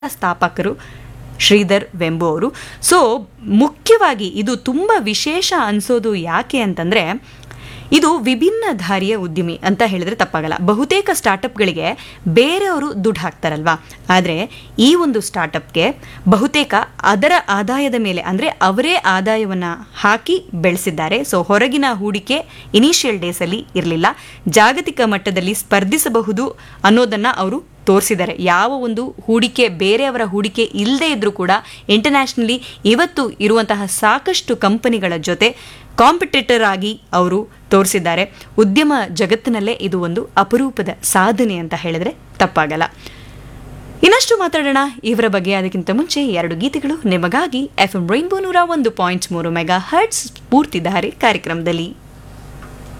ಸ್ಥಾಪಕರು ಶ್ರೀಧರ್ ವೆಂಬು ಅವರು ಸೊ ಮುಖ್ಯವಾಗಿ ಇದು ತುಂಬ ವಿಶೇಷ ಅನಿಸೋದು ಯಾಕೆ ಅಂತಂದರೆ ಇದು ವಿಭಿನ್ನ ದಾರಿಯ ಉದ್ಯಮಿ ಅಂತ ಹೇಳಿದ್ರೆ ತಪ್ಪಾಗಲ್ಲ ಬಹುತೇಕ ಸ್ಟಾರ್ಟಪ್ಗಳಿಗೆ ಬೇರೆಯವರು ದುಡ್ಡು ಹಾಕ್ತಾರಲ್ವಾ ಆದರೆ ಈ ಒಂದು ಸ್ಟಾರ್ಟಪ್ಗೆ ಬಹುತೇಕ ಅದರ ಆದಾಯದ ಮೇಲೆ ಅಂದರೆ ಅವರೇ ಆದಾಯವನ್ನು ಹಾಕಿ ಬೆಳೆಸಿದ್ದಾರೆ ಸೊ ಹೊರಗಿನ ಹೂಡಿಕೆ ಇನಿಷಿಯಲ್ ಡೇಸಲ್ಲಿ ಇರಲಿಲ್ಲ ಜಾಗತಿಕ ಮಟ್ಟದಲ್ಲಿ ಸ್ಪರ್ಧಿಸಬಹುದು ಅನ್ನೋದನ್ನು ಅವರು ತೋರಿಸಿದ್ದಾರೆ ಯಾವ ಒಂದು ಹೂಡಿಕೆ ಬೇರೆಯವರ ಹೂಡಿಕೆ ಇಲ್ಲದೆ ಇದ್ರೂ ಕೂಡ ಇಂಟರ್ನ್ಯಾಷನಲಿ ಇವತ್ತು ಇರುವಂತಹ ಸಾಕಷ್ಟು ಕಂಪನಿಗಳ ಜೊತೆ ಕಾಂಪಿಟೇಟರ್ ಆಗಿ ಅವರು ತೋರಿಸಿದ್ದಾರೆ ಉದ್ಯಮ ಜಗತ್ತಿನಲ್ಲೇ ಇದು ಒಂದು ಅಪರೂಪದ ಸಾಧನೆ ಅಂತ ಹೇಳಿದ್ರೆ ತಪ್ಪಾಗಲ್ಲ ಇನ್ನಷ್ಟು ಮಾತಾಡೋಣ ಇವರ ಬಗ್ಗೆ ಅದಕ್ಕಿಂತ ಮುಂಚೆ ಎರಡು ಗೀತೆಗಳು ನಿಮಗಾಗಿ ಎಫ್ ಎಂ ರೈನ್ಬೋ ನೂರ ಒಂದು ಪಾಯಿಂಟ್ ಮೂರು ಮೆಗಾ ಹರ್ಟ್ಸ್ ಸ್ಫೂರ್ತಿಧಾರೆ ಕಾರ್ಯಕ್ರಮದಲ್ಲಿ